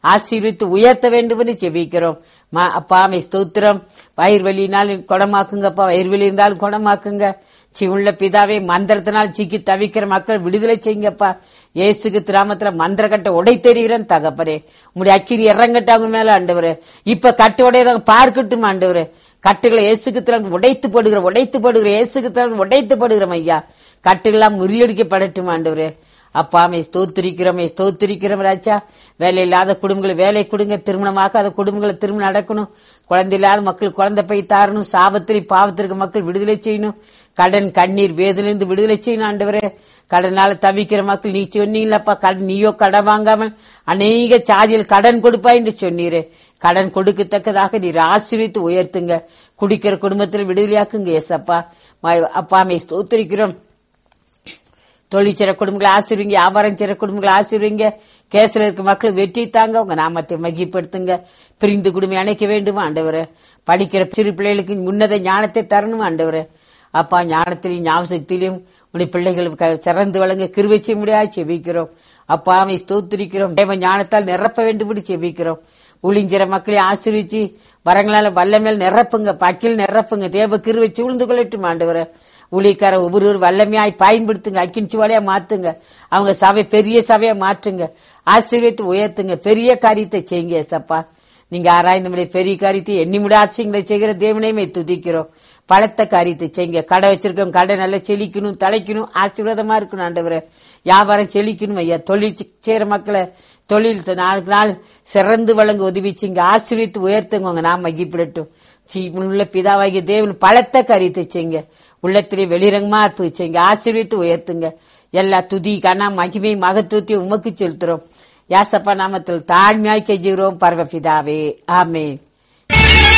ஆசீர்வித்து உயர்த்த வேண்டும் என்று ஜெபிக்கிறோம் மா- அப்பா மை ஸ்தோத்திரம் வயிறு வலினாலும் குணமாக்குங்கப்பா வயிறு வலி இருந்தாலும் குணமாக்குங்க சி உள்ள பிதாவே மந்திரத்தினால் சிக்கி தவிக்கிற மக்கள் விடுதலை செய்யுங்கப்பா இயேசுக்கு திராமத்துல மந்திர கட்டை உடை தெரிகிறேன் தகப்பரே உங்களுடைய அக்கிரி இறங்கட்டு அவங்க மேல ஆண்டவரே இப்ப கட்டு உடையறவங்க பார்க்கட்டும் ஆண்டவரே கட்டுகளை இயேசுக்கு திறன் உடைத்து போடுகிற உடைத்து போடுகிற இயேசுக்கு திறன் உடைத்து போடுகிறோம் ஐயா கட்டுகளாம் முறியடிக்கப்படட்டும் ஆண்டவரே அப்பாமை ஸ்தோத்திரிக்கிறோமே ஸ்தோத்திரிக்கிறோம் ராஜா வேலை இல்லாத குடும்பங்களை வேலை கொடுங்க திருமணமாக்காத குடும்பங்களை திருமணம் நடக்கணும் குழந்தை இல்லாத மக்கள் குழந்தை போய் தாரணும் சாபத்திரி பாவத்திற்கு மக்கள் விடுதலை செய்யணும் கடன் கண்ணீர் வேதிலிருந்து விடுதலை செய்யணும் ஆண்டவரே கடனால தவிக்கிற மக்கள் நீ சொன்னீங்களப்பா கடன் நீயோ கடன் வாங்காமல் அநேக சாதியில் கடன் கொடுப்பாய் என்று சொன்னீரே கடன் கொடுக்கத்தக்கதாக நீர் ஆசீர்வித்து உயர்த்துங்க குடிக்கிற குடும்பத்தில் விடுதலையாக்குங்க ஏசப்பா அப்பாமை ஸ்தோத்திரிக்கிறோம் தொழில் செய்ற குடும்பங்களை ஆசிர்வீங்க வியாபாரம் செய்ற குடும்பங்களை ஆசிர்வீங்க கேஸ்ல இருக்க மக்கள் வெற்றி தாங்க உங்க நாமத்தை மகிப்படுத்துங்க பிரிந்து குடும்பம் அணைக்க வேண்டும் ஆண்டவரே படிக்கிற சிறு பிள்ளைகளுக்கு உன்னத ஞானத்தை தரணும் ஆண்டவரே அப்பா ஞானத்திலையும் ஞாபகத்திலையும் உடைய பிள்ளைகள் க- சிறந்து வழங்க கிருவை செய்ய முடியாது செபிக்கிறோம் அப்பா அவை ஸ்தோத்திரிக்கிறோம் தேவ ஞானத்தால் நிரப்ப வேண்டும் என்று செபிக்கிறோம் ஒளிஞ்சிற மக்களை ஆசிரிச்சு வரங்களால வல்லமேல் நிரப்புங்க பக்கில் நிரப்புங்க தேவ கிருவை சூழ்ந்து கொள்ளட்டும் ஆண்டவரே ஊழியக்கார ஒவ்வொரு வல்லமையாய் பயன்படுத்துங்க அக்கின் சுவலையா மாத்துங்க அவங்க சபை பெரிய சபையா மாற்றுங்க ஆசீர்வதித்து உயர்த்துங்க பெரிய காரியத்தை செய்யுங்க ஏசப்பா நீங்க ஆராய்ந்து முடிய பெரிய காரியத்தை எண்ணி முடியாட்சியங்களை செய்கிற தேவனையுமே துதிக்கிறோம் பலத்த காரியத்தை செய்யுங்க கடை வச்சிருக்கோம் கடை நல்லா செழிக்கணும் தலைக்கணும் ஆசீர்வாதமா இருக்கணும் ஆண்டவரே வியாபாரம் செழிக்கணும் ஐயா தொழில் செ- செய்யற மக்களை தொழில் நாளுக்கு நாள் சிறந்து வழங்க உதவி செய்யுங்க ஆசீர்வித்து உயர்த்துங்க உங்க நாம் மகிப்பிடட்டும் உள்ள பிதாவாகிய தேவன் பலத்த காரியத்தை செய்யுங்க உள்ளத்திலே வெளிரங்கமா இருப்பு செய்யுங்க ஆசீர்வித்து உயர்த்துங்க எல்லா துதி கனா மகிமை மகத்துவத்தையும் உமக்கு செலுத்துறோம் யாசப்பா நாமத்தில் தாழ்மையாய் கெஞ்சுகிறோம் பரவ பிதாவே ஆமென்